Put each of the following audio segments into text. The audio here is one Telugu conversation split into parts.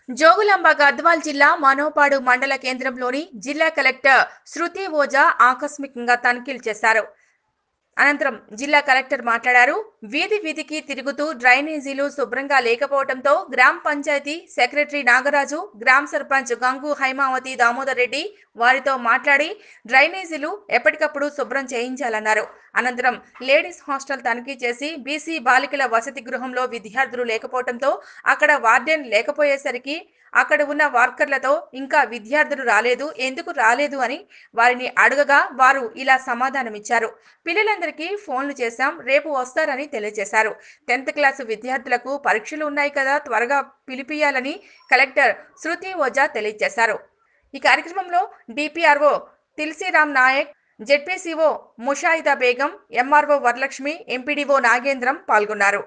జోగులాంబ గద్వాల్ జిల్లా మనోపాడు మండల కేంద్రంలోని జిల్లా కలెక్టర్ శృతి ఓజా ఆకస్మికంగా తనిఖీలు చేశారు అనంతరం జిల్లా కలెక్టర్ మాట్లాడారు వీధి వీధికి తిరుగుతూ డ్రైనేజీలు శుభ్రంగా లేకపోవడంతో గ్రామ పంచాయతీ సెక్రటరీ నాగరాజు గ్రామ సర్పంచ్ గంగు హైమావతి దామోదర్ రెడ్డి వారితో మాట్లాడి డ్రైనేజీలు ఎప్పటికప్పుడు శుభ్రం చేయించాలన్నారు అనంతరం లేడీస్ హాస్టల్ తనిఖీ చేసి బీసీ బాలికల వసతి గృహంలో విద్యార్థులు లేకపోవడంతో అక్కడ వార్డెన్ లేకపోయేసరికి అక్కడ ఉన్న వర్కర్లతో ఇంకా విద్యార్థులు రాలేదు ఎందుకు రాలేదు అని వారిని అడగగా వారు ఇలా సమాధానమిచ్చారు పిల్లలందరికీ ఫోన్లు చేశాం రేపు వస్తారని తెలియజేశారు టెన్త్ క్లాసు విద్యార్థులకు పరీక్షలు ఉన్నాయి కదా త్వరగా పిలిపియాలని కలెక్టర్ శృతి ఓజా తెలియజేశారు ఈ కార్యక్రమంలో DPRO Tulasiram Nayak ZPCO Mushaida Begum MRO Varalakshmi MPDO Nagendram పాల్గొన్నారు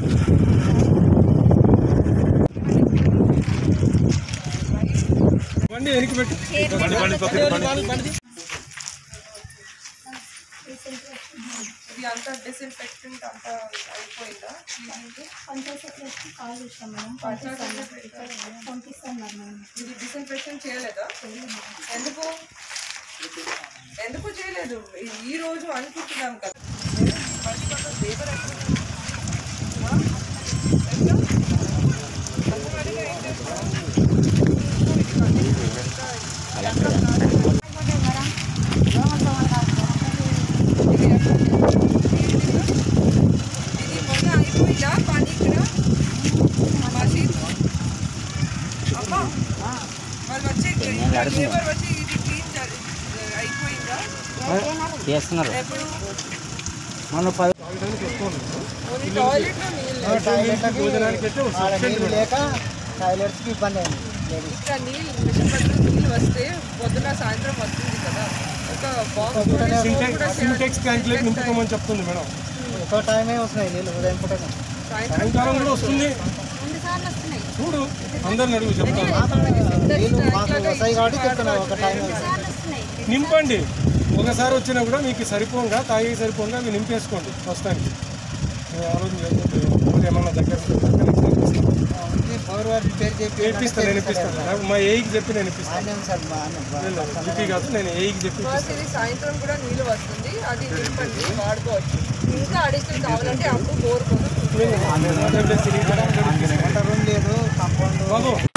బండి వెనక్కి పెట్టు బండి బండి పక్కన బండి ఇది అంతా డిస్ఇన్ఫెక్టెంట్ అంతా అయిపోయిందా క్లీనింగ్ పంచాయతీ కాల్ చేస్తాం మేడం పంపిస్తాం మేడం ఇది డిస్ఇన్ఫెక్షన్ చేయలేదా ఎందుకు ఎందుకు చేయలేదు ఈ- ఈ రోజు అనుకుంటున్నాం కదా మళ్ళీ కొంత లేబర్ ఎక్కడ? ఆ? ఎట్లా? అంతవరకు ఏం చేస్తాం? ఇది ఎక్కడ? ఇది మొన్న అయిపోయిందా పని ఇక్కడ మసీద్ అమ్మా వాళ్ళు వచ్చి లేబర్ వచ్చి ఇది క్లీన్ జరి- అయిపోయిందా చేస్తున్నారు ఎప్పుడు మన పది ఓన్లీ టాయిలెట్లో నీళ్ళు భోజనానికి అయితే ఒక ఆడ సెక్షన్ నీళ్ళు లేక టాయిలెట్స్కి ఇబ్బంది అయింది లేడీస్ ఇక్కడ నీళ్ళు మిషన్ పట్ల నీళ్ళు వస్తే పొద్దున సాయంత్రం వస్తుంది కదా ఒక బాక్స్ కూడా సింటెక్స్ సింటెక్స్ ట్యాంక్లోకి నింపుకోమని చెప్తుంది మేడం ఒక టైమే వస్తున్నాయి నీళ్ళు ఉదయం పూట సాయంత్రం సాయంకాలం కూడా వస్తుంది చూడు అందరిని అడుగు చెప్తాను నీళ్ళు మాకు వస్తాయి కాబట్టి చెప్తున్నాం ఒక టైం నింపండి ఒకసారి వచ్చినా కూడా మీకు సరిపోగా తాగి సరిపోగా అవి నింపేసుకోండి ప్రస్తుతానికి నేను ఆ రోజు చెప్తే ఊరు ఏమన్నా దగ్గర బోర్ వారు రిపేర్ చేసి నేర్పిస్తాను నేను ఇప్పిస్తాను నాకు మా ఏఈకి చెప్పి నేను ఇప్పిస్తాను బాగానే ఉంది సార్ బాగానే జీపీ కాదు నేను ఏఈకి చెప్పి ఫస్ట్ ఇది సాయంత్రం కూడా నీళ్ళు వస్తుంది అది నింపండి వాడుకోవచ్చు ఇంకా అడిషనల్ కావాలంటే అప్పుడు బోర్ కోసం నేను వంట రూమ్ లేదు కాంపౌండ్ బాబు